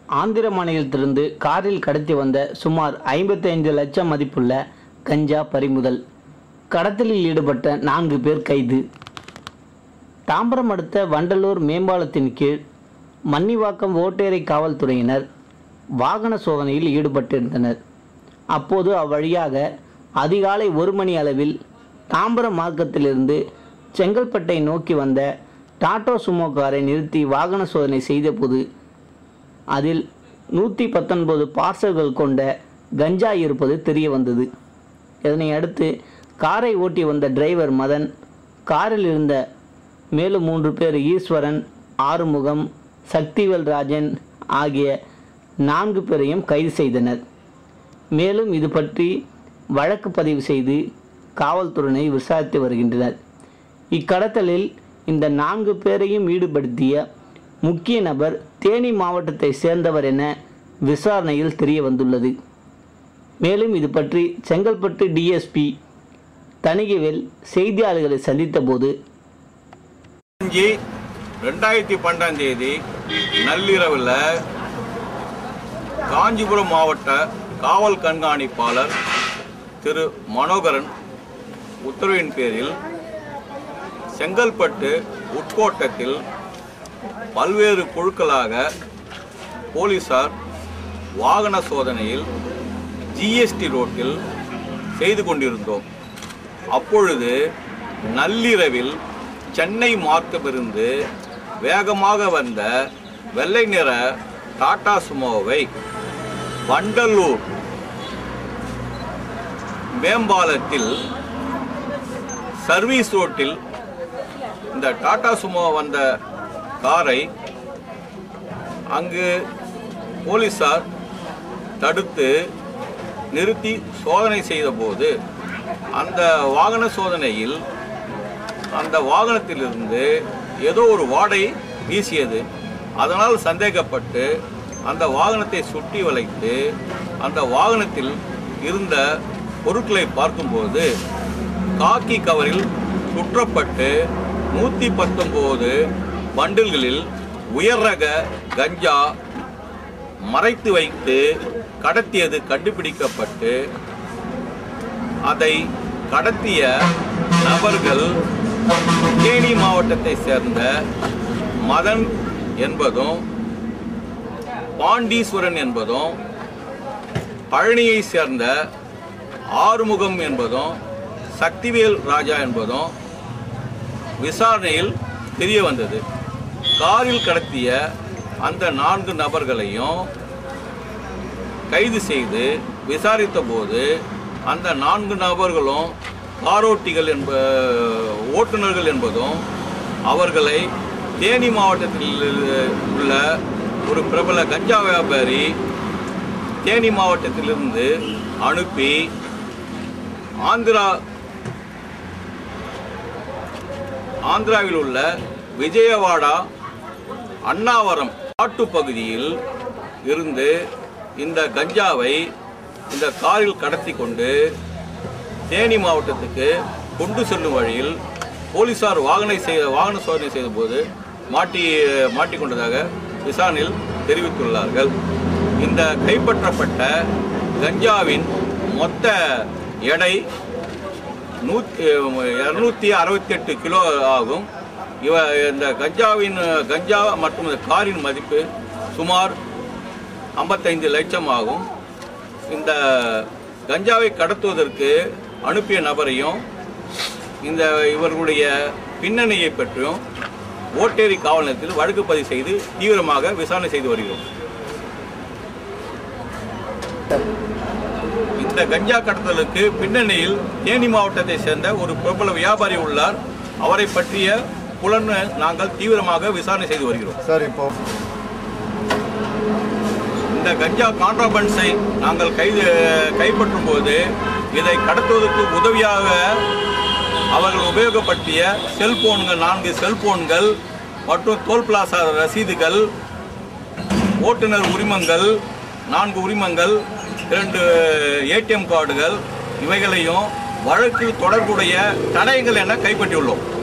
ஆந்திர மாநிலத்திலிருந்து காரில் கடத்தி வந்த சுமார் 55 லட்சம் மதிப்புள்ள கஞ்சா பறிமுதல் கடத்தலில் ஈடுபட்ட நான்கு பேர் கைது தாம்பரம் அடுத்த வண்டலூர் மேம்பாலத்தின் கீழ் மன்னிவாக்கம் ஓட்டேரி காவல்துறையினர் வாகன சோதனையில் ஈடுபட்டிருந்தனர் அப்போது அவ்வழியாக அதிகாலை ஒரு மணி அளவில் தாம்பரம் மார்க்கத்திலிருந்து செங்கல்பட்டை நோக்கி வந்த டாட்டோ சுமோ காரை நிறுத்தி வாகன சோதனை செய்தபோது அதில் நூற்றி பத்தொன்பது பார்சல்கள் கொண்ட கஞ்சா இருப்பது தெரிய வந்தது இதனை அடுத்து காரை ஓட்டி வந்த டிரைவர் மதன் காரில் இருந்த மேலும் மூன்று பேர் ஈஸ்வரன் ஆறுமுகம் சக்திவேல் ராஜன் ஆகிய நான்கு பேரையும் கைது செய்தனர் மேலும் இது பற்றி வழக்கு பதிவு செய்து காவல்துறையினை விசாரித்து வருகின்றனர் இக்கடத்தலில் இந்த நான்கு பேரையும் ஈடுபடுத்திய முக்கிய நபர் தேனி மாவட்டத்தை சேர்ந்தவர் என விசாரணையில் தெரிய வந்துள்ளது மேலும் இது பற்றி செங்கல்பட்டு டிஎஸ்பி தணிகைவேல் செய்தியாளர்களை சந்தித்தபோது அஞ்சு ரெண்டாயிரத்தி பன்னெண்டாம் தேதி நள்ளிரவில் காஞ்சிபுரம் மாவட்ட காவல் கண்காணிப்பாளர் திரு மனோகரன் உத்தரவின் பேரில் செங்கல்பட்டு உட்கோட்டத்தில் பல்வேறு குழுக்களாக போலீசார் வாகன சோதனையில் ஜிஎஸ்டி ரோட்டில் செய்து கொண்டிருந்தோம் அப்பொழுது நள்ளிரவில் சென்னை மார்க்கமிருந்து வேகமாக வந்த வெள்ளை நிற டாடா சுமோவை வண்டலூர் மேம்பாலத்தில் சர்வீஸ் ரோட்டில் இந்த டாடா சுமோ வந்த காரை அங்கு போலீசார் தடுத்து நிறுத்தி சோதனை செய்தபோது அந்த வாகன சோதனையில் அந்த வாகனத்திலிருந்து ஏதோ ஒரு வாடை வீசியது அதனால் சந்தேகப்பட்டு அந்த வாகனத்தை சுற்றி வளைத்து அந்த வாகனத்தில் இருந்த பொருட்களை பார்க்கும்போது காக்கி கவரில் சுற்றப்பட்டு நூற்றி பத்தொம்போது பண்டில்களில் உயர் ரக கஞ்சா மறைத்து வைத்து கடத்தியது கண்டுபிடிக்கப்பட்டு அதை கடத்திய நபர்கள் தேனி மாவட்டத்தை சேர்ந்த மதன் என்பதும் பாண்டீஸ்வரன் என்பதும் பழனியை சேர்ந்த ஆறுமுகம் என்பதும் சக்திவேல் ராஜா என்பதும் விசாரணையில் தெரிய வந்தது காரில் கடத்திய அந்த நான்கு நபர்களையும் கைது செய்து விசாரித்த போது அந்த நான்கு நபர்களும் காரோட்டிகள் என்ப ஓட்டுநர்கள் என்பதும் அவர்களை தேனி மாவட்டத்தில் உள்ள ஒரு பிரபல கஞ்சா வியாபாரி தேனி மாவட்டத்திலிருந்து அனுப்பி ஆந்திரா ஆந்திராவில் உள்ள விஜயவாடா அண்ணாவரம் காட்டு பகுதியில் இருந்து இந்த கஞ்சாவை இந்த காரில் கடத்தி கொண்டு தேனி மாவட்டத்துக்கு கொண்டு செல்லும் வழியில் போலீசார் வாகனை செய்த வாகன சோதனை செய்தபோது மாட்டி மாட்டிக்கொண்டதாக விசாரணையில் தெரிவித்துள்ளார்கள் இந்த கைப்பற்றப்பட்ட கஞ்சாவின் மொத்த எடை நூற்றி இரநூத்தி அறுபத்தெட்டு கிலோ ஆகும் இவ இந்த கஞ்சாவின் கஞ்சா மற்றும் இந்த காரின் மதிப்பு சுமார் ஐம்பத்தைந்து லட்சம் ஆகும் இந்த கஞ்சாவை கடத்துவதற்கு அனுப்பிய நபரையும் இந்த இவர்களுடைய பின்னணியை பற்றியும் ஓட்டேரி காவல் நிலையத்தில் வழக்கு பதிவு செய்து தீவிரமாக விசாரணை செய்து வருகிறோம் இந்த கஞ்சா கடத்தலுக்கு பின்னணியில் தேனி மாவட்டத்தை சேர்ந்த ஒரு பிரபல வியாபாரி உள்ளார் அவரை பற்றிய புலன் நாங்கள் தீவிரமாக விசாரணை செய்து வருகிறோம் சார் இப்போ இந்த கஞ்சா கான்ட்ராபன்ஸை நாங்கள் கைது கைப்பற்றும் போது இதை கடத்துவதற்கு உதவியாக அவர்கள் உபயோகப்படுத்திய செல்போன்கள் நான்கு செல்போன்கள் மற்றும் டோல் பிளாசா ரசீதுகள் ஓட்டுநர் உரிமங்கள் நான்கு உரிமங்கள் இரண்டு ஏடிஎம் கார்டுகள் இவைகளையும் வழக்கு தொடர்புடைய தடயங்கள் என கைப்பற்றியுள்ளோம்